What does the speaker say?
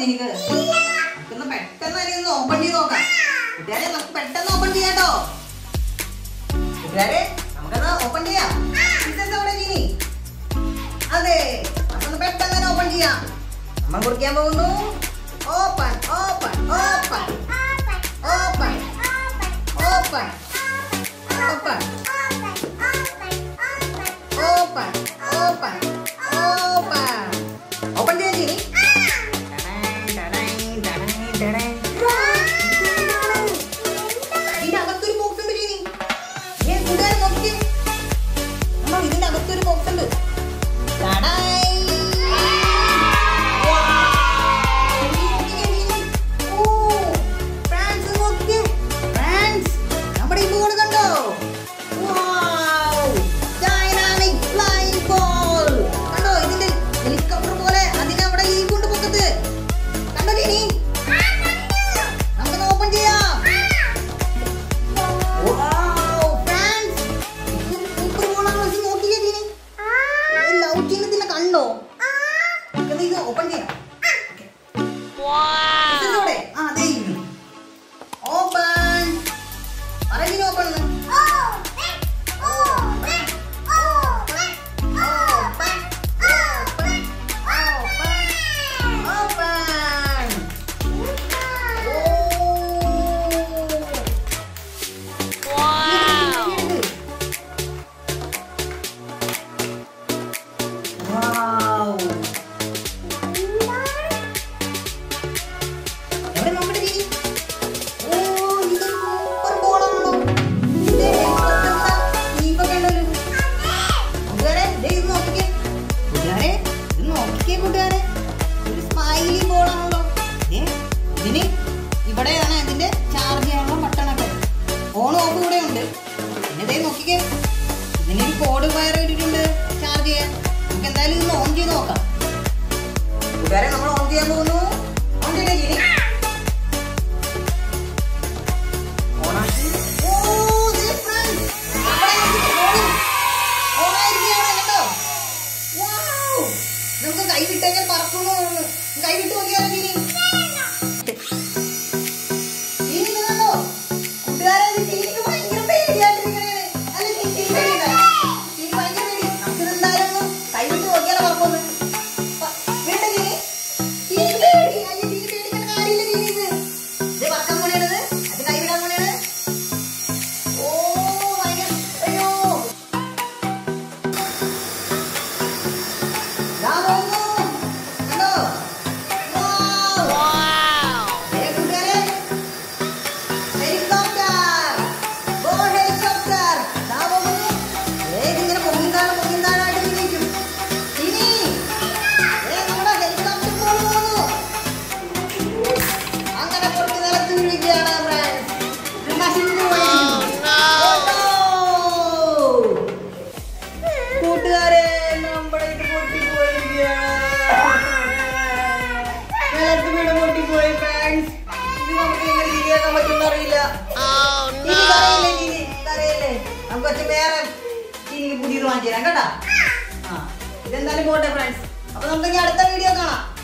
നിനക്ക് നമുക്കൊന്ന് പെട്ടെന്ന് തന്നെ ഒന്ന് ഓപ്പൺ ചെയ്ത് നോക്കാം കൂട്ടുകാരെ നമുക്ക് പെട്ടെന്ന് ഓപ്പൺ ചെയ്യാട്ടോ കൂട്ടുകാരെ നമുക്കൊന്ന് ഓപ്പൺ ചെയ്യാം ഇതെന്താ ഇവിടെ ജീനി അതെ നമുക്കൊന്ന് പെട്ടെന്ന് തന്നെ ഓപ്പൺ ചെയ്യാം അമ്മ കുറിക്കാൻ പോകുന്നു open open open open open open open open open open ചെയ്യാൻ ജീനി ഇതിന്റെ അകത്തൊരു ബോക്സ് ഉണ്ട് ജീനി ഏ കൂട്ടുകാരെ നോക്കിക്കേ അമ്മ ഇതിന്റെ അകത്തൊരു ബോക്സ് ഉണ്ട് ടടായ്. വൗ. നോക്കിക്കേ ജീനി. ഓ, ഫ്രാൻസ് നോക്കിക്കേ. ഫ്രാൻസ്. നമ്മുടെ ഈ ബോൾ കണ്ടോ വൗ. Dynamic flying ball. കണ്ടോ ഇതിന്റെ ഹെലികോപ്റ്റർ പോലെ അതിനവിടെ ഈ കൊണ്ട് പൊക്കത്ത് കണ്ടോ ജീനി നമുക്കൊന്ന് ഓപ്പൺ ചെയ്യാം Wow, friends. ഇത് super ball ആണല്ലോ. ഇത് നോക്കിക്കേ ജീനി. ഈ ലൗക്കിന് ഇതിനെ കണ്ടോ നമുക്കത് ഇത് ഓപ്പൺ ചെയ്യാം ഇതെവിടെ? ആ, ദേ ഇരിക്കുന്നു. Open. പറ ജീനി open എന്ന്. Open. ഓ. Wow. എവിടെ നോക്കട്ടെ ചേച്ചി? ഓ, ഇതൊരു super ball ആണല്ലോ. ഇതിന്റെ helicopter എന്താ? leaf ഒക്കെ ഉണ്ടല്ലോ. കൂട്ടുകാരെ, ദേ ഇത് നോക്കിക്കേ. കൂട്ടുകാരെ, ഇത് നോക്കിക്കേ കൂട്ടുകാരെ. ഒരു smiley ball ആണല്ലോ. ദേ, ഇതിന് ഇവിടെയാണ് ഇതിന്റെ ചാർജ് ചെയ്യാനുള്ള ബട്ടണൊക്കെ ഓൺ ഓഫ് ഇവിടെ ഉണ്ട് പിന്നെ ദേ നോക്കിക്കേ ഇതിനൊരു കോഡ് വയർ ഇട്ടിട്ടുണ്ട് ചാർജ് ചെയ്യാൻ നമുക്ക് എന്തായാലും ഇന്ന് ഓൺ ചെയ്ത് നോക്കാം കൂട്ടുകാരെ നമ്മൾ ഓൺ ചെയ്യാൻ പോകുന്നു ഓൺ ചെയ്യണേ ജീനി ഓണാക്കി ഓ ദേ friends, നമ്മുടെ ഇതിന്റെ phone on ആയിരിക്കുകയാണ് കേട്ടോ വൗ നമുക്ക് കൈ വിട്ടേക്കാൻ പറക്കുന്നു തോന്നുന്നു. കൈ വിട്ട് നോക്കിയാലോ ജീനി ജീനി ഇത് കണ്ടോ കൂട്ടുകാരെ ഇത് ജീനിക്ക് ഭയങ്കര പേടിയായിട്ടിരിക്കണേണ് അല്ല ജീനി ജീനി പേടിയുണ്ടോ? ജീനി ഭയങ്കര പേടി നമുക്കിത് എന്തായാലും ഒന്ന് കൈ വിട്ട് നോക്കിയാലോ പറക്കുന്നു വേണ്ട ജീനി ജീനി പേടി അയ്യോ ജീനി പേടിക്കേണ്ട കാര്യമില്ല ജീനി ഇത് ഇത് പറക്കാൻ പോണേണത് അത് കൈ വിടാൻ പോണേണ് ഓ ഭയങ്കര അയ്യോ ദാ പോകുന്നു കണ്ടോ വൗ ദേ കൂട്ടുകാരെ ഹെലികോപ്റ്റർ ഗോ ഹെലികോപ്റ്റർ ദാ പോകുന്നു ദേ ഇതിങ്ങനെ പൊങ്ങിന്താഴെ പൊങ്ങിന്താഴായിട്ട് ഇങ്ങനെ ഇരിക്കും ഇനി ദേ നമ്മുടെ ഹെലികോപ്റ്റർ ബോൾ പോകുന്നു അങ്ങനെ പൊട്ടി നിലത്ത് വീഴുകയാണ് ഫ്രണ്ട്സ് ഇത് നശിച്ചു പോയിരിക്കുന്നു. Oh, no. കൂട്ടുകാരെ നമ്മുടെ ഇത് പൊട്ടിപ്പോയിരിക്കുകയാണ് നിലത്ത് വീട് പൊട്ടിപ്പോയി ഫ്രണ്ട്സ് ഇത് നമുക്ക് എങ്ങനെ ശരിയാക്കാൻ പറ്റുമെന്ന് അറിയില്ല ഇനി കരയില്ലേ ഇനി കരയില്ലേ നമുക്ക് വെച്ച് വേറെ ഇനി പുതിയത് വാങ്ങിച്ചു തരാം കേട്ടാ ആ ഇതെന്തായാലും പോട്ടെ ഫ്രണ്ട്സ് അപ്പൊ നമുക്ക് ഇനി അടുത്ത വീഡിയോ കാണാം